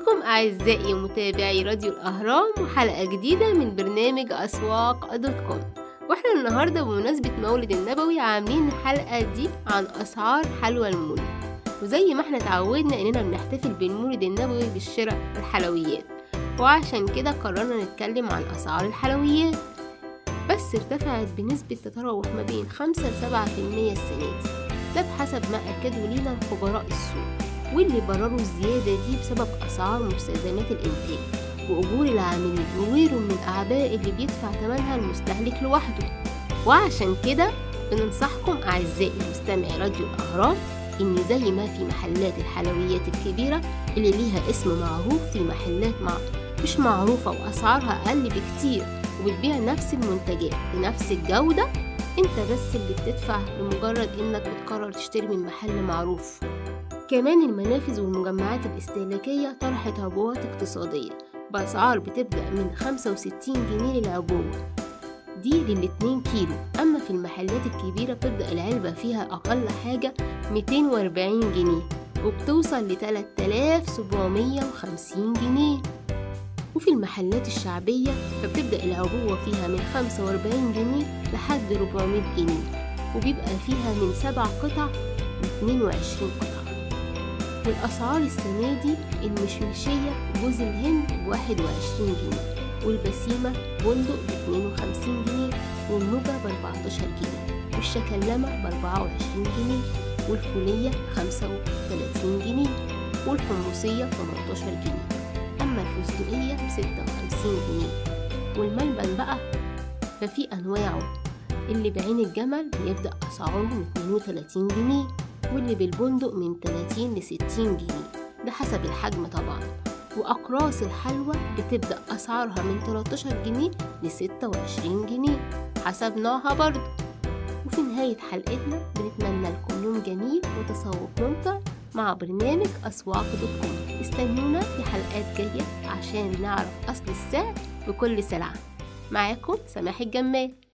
بكم أعزائي متابعي راديو الأهرام وحلقة جديدة من برنامج أسواق دوت كوم واحنا النهاردة بمناسبة مولد النبوي عاملين الحلقة دي عن أسعار حلوى المولد وزي ما احنا اتعودنا اننا بنحتفل بالمولد النبوي بالشراء الحلويات وعشان كده قررنا نتكلم عن أسعار الحلويات بس ارتفعت بنسبة تتراوح ما بين 5 ل 7% السنة دي ده بحسب ما أكدوا لينا خبراء السوق واللي برروا الزيادة دي بسبب أسعار مستلزمات الإنتاج وأجور العاملين وغيره من الأعباء اللي بيدفع تمنها المستهلك لوحده وعشان كده بننصحكم أعزائي مستمعي راديو الأهرام إن زي ما في محلات الحلويات الكبيرة اللي ليها اسم معروف في محلات مع مش معروفة وأسعارها أقل بكتير وبتبيع نفس المنتجات بنفس الجودة انت بس اللي بتدفع لمجرد انك بتقرر تشتري من محل معروف كمان المنافذ والمجمعات الاستهلاكية طرحت عبوات اقتصادية بأسعار بتبدأ من 65 جنيه للعبوة دي للاتنين كيلو أما في المحلات الكبيرة بتبدأ العلبة فيها أقل حاجة 240 جنيه وبتوصل ل 3750 جنيه وفي المحلات الشعبية فبتبدأ العبوة فيها من 45 جنيه لحد 400 جنيه وبيبقى فيها من 7 قطع ل 22 قطعة والأسعار السنة دي المشمشية جوز الهند ب 21 جنيه والبسيمة بندق ب 52 جنيه والنوجة ب 14 جنيه والشكلمة ب 24 جنيه والفولية ب 35 جنيه والحمصية ب 18 جنيه أما الفستقية ب 56 جنيه والملبن بقى ففي أنواعه اللي بعين الجمل بيبدأ أسعاره من 32 جنيه واللي بالبندق من 30 ل 60 جنيه ده حسب الحجم طبعا وأقراص الحلوى بتبدأ أسعارها من 13 جنيه ل 26 جنيه حسب نوعها برضه وفي نهاية حلقتنا بنتمنى لكم يوم جميل وتسوق ممتع مع برنامج أسواق دوت كوم استنونا في حلقات جاية عشان نعرف أصل السعر بكل سلعة معاكم سماح الجمال